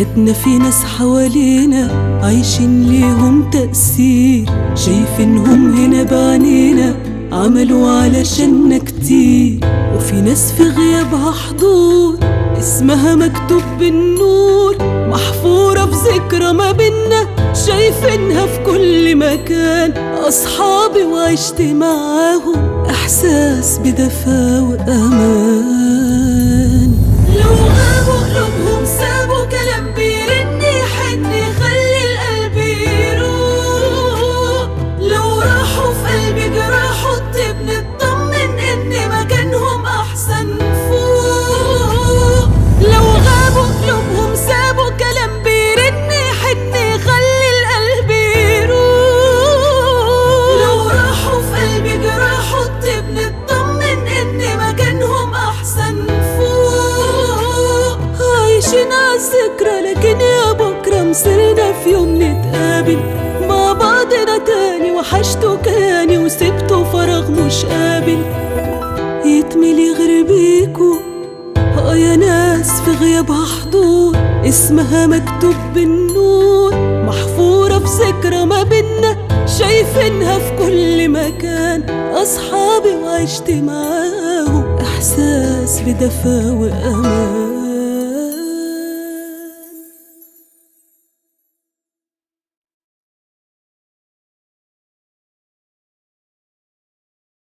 بلدنا في ناس حوالينا عايشين ليهم تأثير شايفينهم هنا بعينينا عملوا علشاننا كتير وفي ناس في غيابها حضور اسمها مكتوب بالنور محفورة في ذكرى ما بينا شايفينها في كل مكان أصحابي وعشت معاهم إحساس بدفى وأمان لو غابوا قلوبهم سابوا كلام بيرن يحن يخلي القلب يروق لو راحوا في قلبي جراحوا الطيب نطمن إن مكانهم أحسن فوق لو غابوا قلوبهم سابوا كلام بيرن يحن يخلي القلب يروق لو راحوا في قلبي جراحوا الطيب نطمن إن مكانهم أحسن فوق عايشين عالذكرى لكن يا بكرة مصيرنا في يوم نتقابل مع بعضنا تاني وحشته كياني وسبته فراغ مش قابل يتملي غير بيكو اه يا ناس في غيابها حضور اسمها مكتوب بالنور محفورة في ذكرى ما بينا شايفينها في كل مكان أصحابي وعشت معاهم إحساس بدفى وأمان